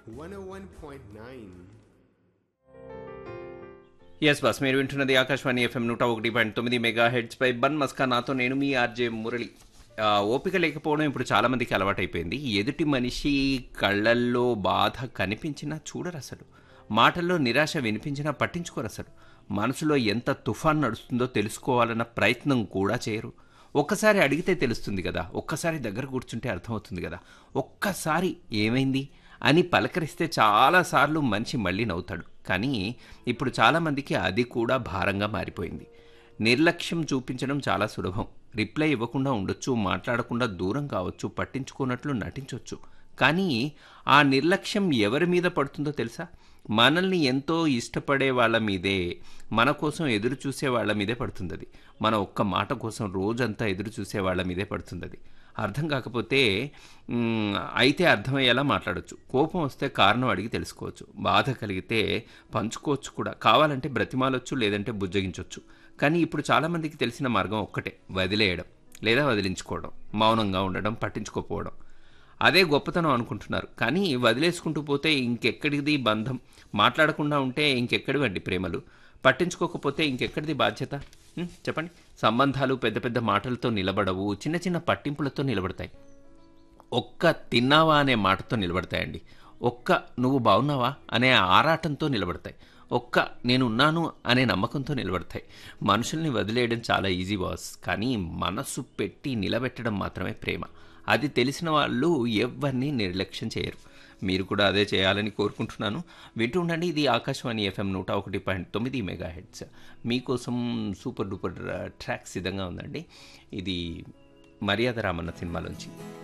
101.9. Yes bus మీరు వింటున్నది Akashvani FM నూట ఒకటి పాయింట్ తొమ్మిది మెగా హెడ్స్ పై బన్ మస్కా నాతో నేను మీ ఆర్జే మురళి ఆ, ఓపిక లేకపోవడం ఇప్పుడు చాలా మందికి అలవాటైపోయింది ఎదుటి మనిషి కళ్ళల్లో బాధ కనిపించినా చూడరు అసలు మాటల్లో నిరాశ వినిపించినా పట్టించుకోరు అసలు మనసులో ఎంత తుఫాన్ నడుస్తుందో తెలుసుకోవాలన్న ప్రయత్నం కూడా చేయరు ఒక్కసారి అడిగితే తెలుస్తుంది కదా ఒక్కసారి దగ్గర కూర్చుంటే అర్థమవుతుంది కదా ఒక్కసారి ఏమైంది అని పలకరిస్తే చాలాసార్లు మనిషి మళ్ళీ నవ్వుతాడు కానీ ఇప్పుడు చాలామందికి అది కూడా భారంగా మారిపోయింది నిర్లక్ష్యం చూపించడం చాలా సులభం రిప్లై ఇవ్వకుండా ఉండొచ్చు మాట్లాడకుండా దూరం కావచ్చు పట్టించుకున్నట్లు నటించవచ్చు కానీ ఆ నిర్లక్ష్యం ఎవరి మీద పడుతుందో తెలుసా మనల్ని ఎంతో ఇష్టపడే వాళ్ళ మీదే మన కోసం ఎదురు చూసే వాళ్ళ మీదే పడుతుంది అది మన ఒక్క మాట కోసం రోజంతా ఎదురు చూసే వాళ్ళ మీదే పడుతుంది అది అర్థం కాకపోతే మ్, అయితే అర్థమయ్యేలా మాట్లాడొచ్చు కోపం వస్తే కారణం అడిగి తెలుసుకోవచ్చు బాధ కలిగితే పంచుకోవచ్చు కూడా కావాలంటే బ్రతిమాలొచ్చు లేదంటే బుజ్జగించవచ్చు కానీ ఇప్పుడు చాలామందికి తెలిసిన మార్గం ఒక్కటే వదిలేయడం లేదా వదిలించుకోవడం మౌనంగా ఉండడం పట్టించుకోకపోవడం అదే గొప్పతనం అనుకుంటున్నారు కానీ వదిలేసుకుంటూ పోతే ఇంకెక్కడిది బంధం మాట్లాడకుండా ఉంటే ఇంకెక్కడివండి ప్రేమలు పట్టించుకోకపోతే ఇంకెక్కడిది బాధ్యత ఉం, చెప్పండి సంబంధాలు పెద్ద పెద్ద మాటలతో నిలబడవు చిన్న చిన్న పట్టింపులతో నిలబడతాయి ఒక్క తిన్నావా అనే మాటతో నిలబడతాయండి ఒక్క నువ్వు బాగున్నావా అనే ఆరాటంతో నిలబడతాయి ఒక్క నేను ఉన్నాను అనే నమ్మకంతో నిలబడతాయి మనుషుల్ని వదిలేయడం చాలా ఈజీ బాస్ కానీ మనసు పెట్టి నిలబెట్టడం మాత్రమే ప్రేమ అది తెలిసిన వాళ్ళు ఎవరిని నిర్లక్ష్యం చేయరు మీరు కూడా అదే చేయాలని కోరుకుంటున్నాను వింటూ ఉండండి ఇది ఆకాశవాణి ఎఫ్ఎం నూట ఒకటి పాయింట్ తొమ్మిది మెగా హెడ్స్ మీకోసం సూపర్ డూపర్ ట్రాక్ సిద్ధంగా ఉందండి ఇది మర్యాద రామన్న సినిమాలోంచి